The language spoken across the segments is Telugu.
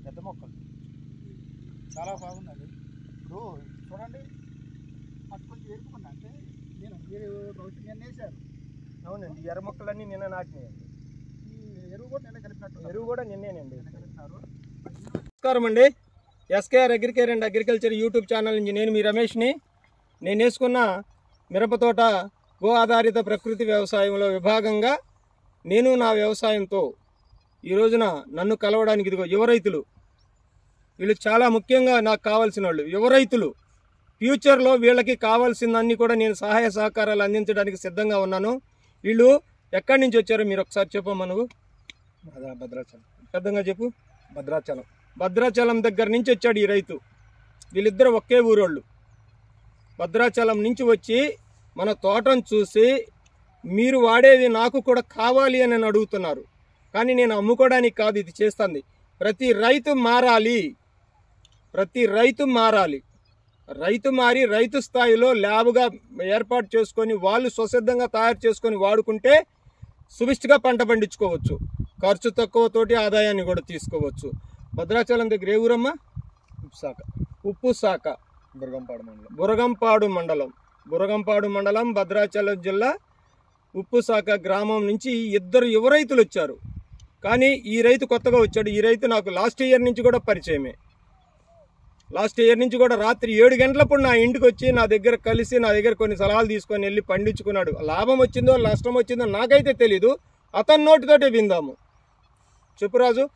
పెద్ద మొక్కలు చాలా బాగుందండి ఇప్పుడు చూడండి అటు కొంచెం ఎరుపుకున్నా అంటే నేను మీరు రోజు నేను వేశారు అవునండి ఎర్ర మొక్కలన్నీ నిన్న నాటినాయండి ఈ ఎరువు కూడా నేను కలిపినట్టు ఎరువు కూడా నిన్నేనండి నిన్న కలిపినారు నమస్కారం అండి SKR agricare and agriculture YouTube channel నుంచి నేను మీ రమేష్ని నేను వేసుకున్న మిరప తోట గో ఆధారిత ప్రకృతి వ్యవసాయంలో విభాగంగా నేను నా వ్యవసాయంతో ఈ రోజున నన్ను కలవడానికి ఇదిగో యువ రైతులు వీళ్ళు చాలా ముఖ్యంగా నాకు కావాల్సిన వాళ్ళు యువ రైతులు ఫ్యూచర్లో వీళ్ళకి కావాల్సిందన్నీ కూడా నేను సహాయ సహకారాలు అందించడానికి సిద్ధంగా ఉన్నాను వీళ్ళు ఎక్కడి నుంచి వచ్చారో మీరు ఒకసారి చెప్పమ్మా నువ్వు భద్రాచలం పెద్దగా చెప్పు భద్రాచలం భద్రాచలం దగ్గర నుంచి వచ్చాడు ఈ రైతు వీళ్ళిద్దరు ఒకే ఊరోళ్ళు భద్రాచలం నుంచి వచ్చి మన తోటను చూసి మీరు వాడేది నాకు కూడా కావాలి అని నన్ను అడుగుతున్నారు కానీ నేను అమ్ముకోవడానికి కాదు ఇది చేస్తుంది ప్రతి రైతు మారాలి ప్రతి రైతు మారాలి రైతు మారి రైతు స్థాయిలో ల్యాబ్గా ఏర్పాటు చేసుకొని వాళ్ళు స్వసిద్ధంగా తయారు చేసుకొని వాడుకుంటే సువిష్టిగా పంట పండించుకోవచ్చు ఖర్చు తక్కువతోటి ఆదాయాన్ని కూడా తీసుకోవచ్చు భద్రాచలం దగ్గర ఏ ఊరమ్మా శాఖ ఉప్పు శాఖ బురగంపాడు మండలం బురగంపాడు మండలం బురగంపాడు మండలం భద్రాచలం జిల్లా ఉప్పు శాఖ గ్రామం నుంచి ఇద్దరు యువ రైతులు వచ్చారు కానీ ఈ రైతు కొత్తగా వచ్చాడు ఈ రైతు నాకు లాస్ట్ ఇయర్ నుంచి కూడా పరిచయమే లాస్ట్ ఇయర్ నుంచి కూడా రాత్రి ఏడు గంటలప్పుడు నా ఇంటికి వచ్చి నా దగ్గర కలిసి నా దగ్గర కొన్ని సలహాలు తీసుకొని వెళ్ళి పండించుకున్నాడు లాభం వచ్చిందో నష్టం వచ్చిందో నాకైతే తెలీదు అతని నోటితోటే విందాము చెప్పు రాజు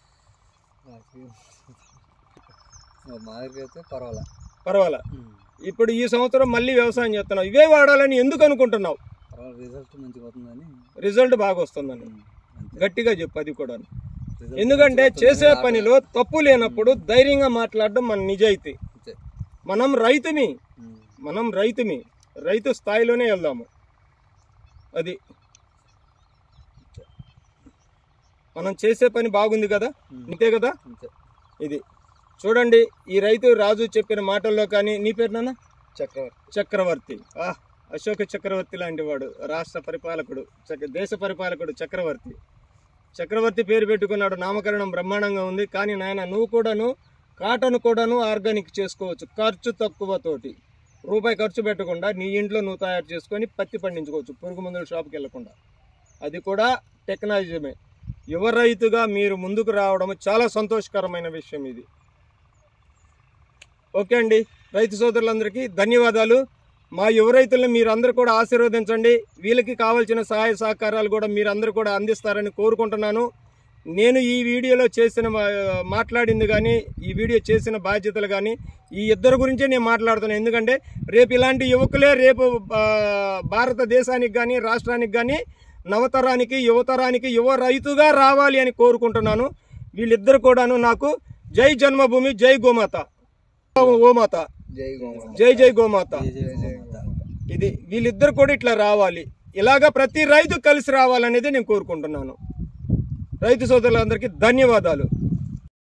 మాదిరి పర్వాలే పర్వాలా ఇప్పుడు ఈ సంవత్సరం మళ్ళీ వ్యవసాయం చేస్తున్నావు ఇవే వాడాలని ఎందుకు అనుకుంటున్నావు పర్వాలేదు రిజల్ట్ మంచిగా వస్తుందని రిజల్ట్ బాగా వస్తుందని గట్టిగా చెప్పు అది కూడా ఎందుకంటే చేసే పనిలో తప్పు లేనప్పుడు ధైర్యంగా మాట్లాడడం మన నిజాయితీ మనం రైతుమి మనం రైతుమి రైతు స్థాయిలోనే వెళ్దాము అది మనం చేసే పని బాగుంది కదా అంతే కదా ఇది చూడండి ఈ రైతు రాజు చెప్పిన మాటల్లో కానీ నీ పేరు నాన్న చక్రవర్తి చక్రవర్తి ఆ అశోక చక్రవర్తి లాంటి వాడు రాష్ట్ర పరిపాలకుడు చక్ర దేశ పరిపాలకుడు చక్రవర్తి చక్రవర్తి పేరు పెట్టుకున్నాడు నామకరణం బ్రహ్మాండంగా ఉంది కానీ నాయన నువ్వు కూడాను కాటన్ కూడాను ఆర్గానిక్ చేసుకోవచ్చు ఖర్చు తక్కువతోటి రూపాయి ఖర్చు పెట్టకుండా నీ ఇంట్లో నువ్వు తయారు చేసుకొని పత్తి పండించుకోవచ్చు పురుగు మందుల షాప్కి వెళ్లకుండా అది కూడా టెక్నాలజీమే యువ రైతుగా మీరు ముందుకు రావడం చాలా సంతోషకరమైన విషయం ఇది ఓకే అండి రైతు సోదరులందరికీ ధన్యవాదాలు మా యువ రైతులను మీరందరూ కూడా ఆశీర్వదించండి వీళ్ళకి కావాల్సిన సహాయ సహకారాలు కూడా మీరందరూ కూడా అందిస్తారని కోరుకుంటున్నాను నేను ఈ వీడియోలో చేసిన మా- మాట్లాడింది కానీ ఈ వీడియో చేసిన బాధ్యతలు కానీ ఈ ఇద్దరు గురించే నేను మాట్లాడుతున్నాను ఎందుకంటే రేపు ఇలాంటి యువకులే రేపు ఆ, భారతదేశానికి కానీ రాష్ట్రానికి కానీ నవతరానికి యువతరానికి యువ రైతుగా రావాలి అని కోరుకుంటున్నాను వీళ్ళిద్దరు కూడాను నాకు జై జన్మభూమి జై గోమాత గోమాత జై జై జై గోమాత జై ఇది వీళ్ళిద్దరు కూడా ఇట్లా రావాలి ఇలాగా ప్రతి రైతు కలిసి రావాలనేది నేను కోరుకుంటున్నాను రైతు సోదరులందరికీ ధన్యవాదాలు